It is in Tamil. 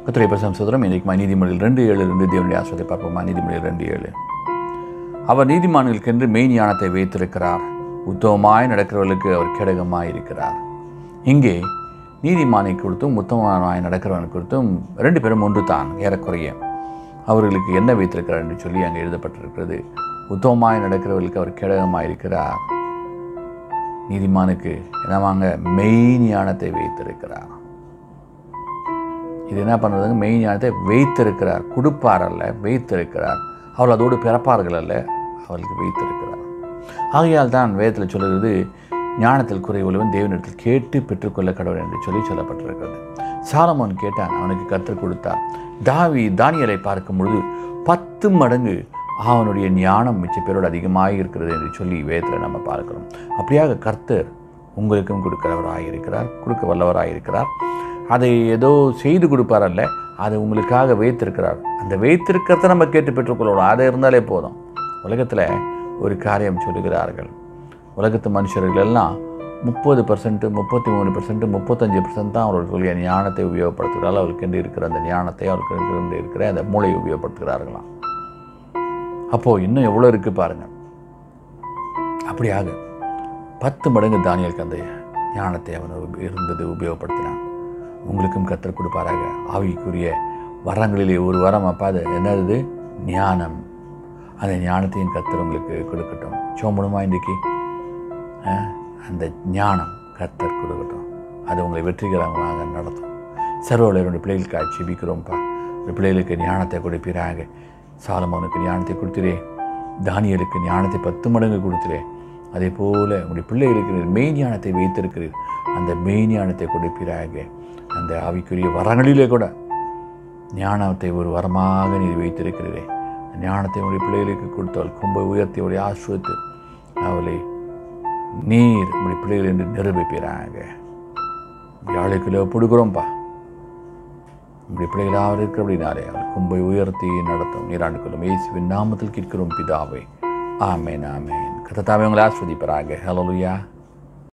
கத்துரை பிரசம் சுதரம் இன்றைக்கு நீதிமொழியில் ரெண்டு ஏழு ரெண்டு தேவனுடைய ஆசிரியத்தை பார்ப்போமா நீதிமொழியில் ரெண்டு ஏழு அவர் நீதிமான்களுக்கென்று மெய் ஞானத்தை வைத்திருக்கிறார் உத்தமமாய் நடக்கிறவர்களுக்கு அவர் கேடகமாய் இருக்கிறார் இங்கே நீதிமானை குறித்தும் உத்தமமாய் நடக்கிறவன் குறித்தும் ரெண்டு பேரும் ஒன்று தான் ஏறக்குறைய அவர்களுக்கு என்ன வைத்திருக்கிறார் என்று சொல்லி அங்கே எழுதப்பட்டிருக்கிறது உத்தமமாய் நடக்கிறவர்களுக்கு அவர் கேடகமாய் இருக்கிறார் நீதிமானுக்கு என்னவாங்க மெய் ஞானத்தை வைத்திருக்கிறார் இது என்ன பண்ணுறதுங்க மெய் ஞானத்தை வைத்திருக்கிறார் கொடுப்பார் அல்ல வைத்திருக்கிறார் அவள் அதோடு பிறப்பார்கள் அல்ல அவளுக்கு வைத்திருக்கிறார் ஆகையால் தான் வேதத்தில் சொல்லுகிறது ஞானத்தில் குறைவுள்ளவன் தேவனிடத்தில் கேட்டு பெற்றுக்கொள்ள கடவுள் என்று சொல்லி சொல்லப்பட்டிருக்கிறது சாலமோன் கேட்டான் அவனுக்கு கற்றுக் கொடுத்தார் தாவி தானியலை பார்க்கும் பொழுது பத்து மடங்கு அவனுடைய ஞானம் மிச்ச பேரோடு அதிகமாக இருக்கிறது என்று சொல்லி வேதத்தில் நம்ம பார்க்கிறோம் அப்படியாக கர்த்தர் உங்களுக்கும் கொடுக்கிறவராக இருக்கிறார் கொடுக்க வல்லவராக இருக்கிறார் அதை ஏதோ செய்து கொடுப்பார் அல்ல அதை உங்களுக்காக வைத்திருக்கிறார் அந்த வைத்திருக்கிறத நம்ம கேட்டு பெற்றுக்கொள்ளணும் அதை இருந்தாலே போதும் உலகத்தில் ஒரு காரியம் சொல்லுகிறார்கள் உலகத்து மனுஷர்கள் எல்லாம் முப்பது பர்சன்ட் முப்பத்தி மூணு பர்சன்ட் முப்பத்தஞ்சு பர்சன்ட் தான் அவர்களுடைய ஞானத்தை உபயோகப்படுத்துகிறார்கள் அவர்களுக்கு இருக்கிற அந்த ஞானத்தை அவர்களுக்கு இருக்கிற அந்த மூளையை உபயோகப்படுத்துகிறார்களாம் அப்போது இன்னும் எவ்வளோ இருக்குது பாருங்கள் அப்படியாக பத்து மடங்கு தானியலுக்கு அந்த ஞானத்தை அவன் உப- இருந்தது உபயோகப்படுத்தினான் உங்களுக்கும் கற்றுக் கொடுப்பாராக ஆவிக்குரிய வரங்களிலே ஒரு வரம் அப்பா அது என்னது ஞானம் அந்த ஞானத்தையும் கத்தர் உங்களுக்கு கொடுக்கட்டும் சோம்பணுமா இன்றைக்கி ஆ, அந்த ஞானம் கத்தர் கொடுக்கட்டும் அது உங்களை வெற்றிகரமாக நடத்தும் சர்வவில் ரெண்டு பிள்ளைகளுக்கு செபிக்கிறோம்ப்பா இந்த பிள்ளைகளுக்கு ஞானத்தை கொடுப்பீராங்க சாலமோனுக்கு ஞானத்தை கொடுத்துரே தானியலுக்கு ஞானத்தை பத்து மடங்கு கொடுத்துரே அதே போல் உங்களுடைய பிள்ளைகளுக்கு நீர் மெய் ஞானத்தை வைத்திருக்கிறீர் அந்த மெய் ஞானத்தை கொடுப்பீராக அந்த ஆவிக்குரிய வரங்களிலே கூட ஞானத்தை ஒரு வரமாக நீர் வைத்திருக்கிறீரே அந்த ஞானத்தை உங்களுடைய பிள்ளைகளுக்கு கொடுத்தால் கும்பை உயர்த்தி அவருடைய ஆசிரியத்து அவளை நீர் உங்களுடைய பிள்ளைகள் என்று நிரூபிப்பீராங்க வியாழைக்குள்ள கொடுக்குறோம்ப்பா உங்களுடைய பிள்ளைகளாக இருக்கிற அப்படின்னாலே அவர் கும்பை உயர்த்தி நடத்தும் நீராண்டுக்குள்ளும் இயேசுவின் நாமத்தில் கேட்கிறோம் பிதாவை ஆமேன் ஆமேன் கத்தத்தாவே உங்களை ஆஸ்வதிப்பாராக ஹலோலுயா